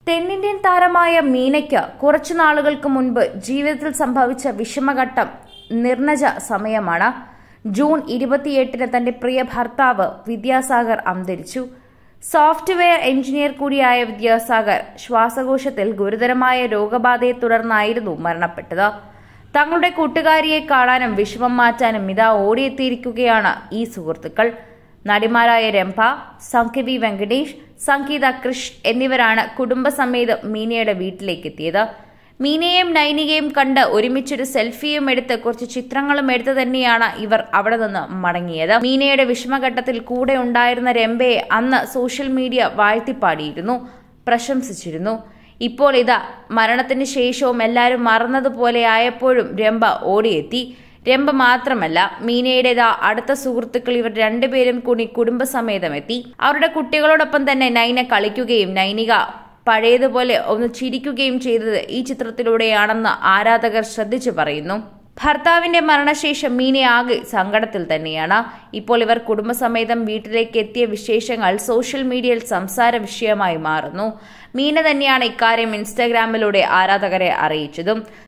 തെന്നിന്ത്യൻ താരമായ മീനയ്ക്ക് കുറച്ചു നാളുകൾക്ക് മുൻപ് ജീവിതത്തിൽ സംഭവിച്ച വിഷമഘട്ടം നിർണജ സമയമാണ് ജൂൺ ഇരുപത്തിയെട്ടിന് തന്റെ പ്രിയ ഭർത്താവ് വിദ്യാസാഗർ അന്തരിച്ചു സോഫ്റ്റ്വെയർ എഞ്ചിനീയർ കൂടിയായ വിദ്യാസാഗർ ശ്വാസകോശത്തിൽ ഗുരുതരമായ രോഗബാധയെ തുടർന്നായിരുന്നു മരണപ്പെട്ടത് തങ്ങളുടെ കൂട്ടുകാരിയെ കാണാനും വിഷമം മാറ്റാനും ഇതാ ഓടിയെത്തിയിരിക്കുകയാണ് ഈ സുഹൃത്തുക്കൾ നടിമാരായ രംഭ സംഘവി വെങ്കടേഷ് സംഗീത കൃഷ് എന്നിവരാണ് കുടുംബസമേതം മീനയുടെ വീട്ടിലേക്ക് എത്തിയത് മീനയെയും നൈനികയും കണ്ട് ഒരുമിച്ചൊരു സെൽഫിയും എടുത്ത് കുറച്ച് ചിത്രങ്ങളും എടുത്ത് തന്നെയാണ് ഇവർ അവിടെ നിന്ന് മടങ്ങിയത് മീനയുടെ വിഷമഘട്ടത്തിൽ കൂടെ ഉണ്ടായിരുന്ന രംഭയെ അന്ന് സോഷ്യൽ മീഡിയ വാഴ്ത്തിപ്പാടിയിരുന്നു പ്രശംസിച്ചിരുന്നു ഇപ്പോൾ ഇതാ മരണത്തിന് ശേഷവും എല്ലാവരും മറന്നതുപോലെ ആയപ്പോഴും രംഭ ഓടിയെത്തി രംഭ മാത്രമല്ല മീനയുടേതാ അടുത്ത സുഹൃത്തുക്കൾ ഇവർ രണ്ടുപേരും കൂടി കുടുംബസമേതം എത്തി അവരുടെ കുട്ടികളോടൊപ്പം തന്നെ നൈന കളിക്കുകയും നൈനിക പഴയതുപോലെ ഒന്ന് ചിരിക്കുകയും ചെയ്തത് ഈ ചിത്രത്തിലൂടെയാണെന്ന് ആരാധകർ ശ്രദ്ധിച്ചു പറയുന്നു ഭർത്താവിന്റെ മരണശേഷം മീന ആകെ സങ്കടത്തിൽ തന്നെയാണ് ഇപ്പോൾ ഇവർ കുടുംബസമേതം വീട്ടിലേക്ക് എത്തിയ വിശേഷങ്ങൾ സോഷ്യൽ മീഡിയയിൽ സംസാര വിഷയമായി മാറുന്നു മീന തന്നെയാണ് ഇക്കാര്യം ഇൻസ്റ്റാഗ്രാമിലൂടെ ആരാധകരെ അറിയിച്ചതും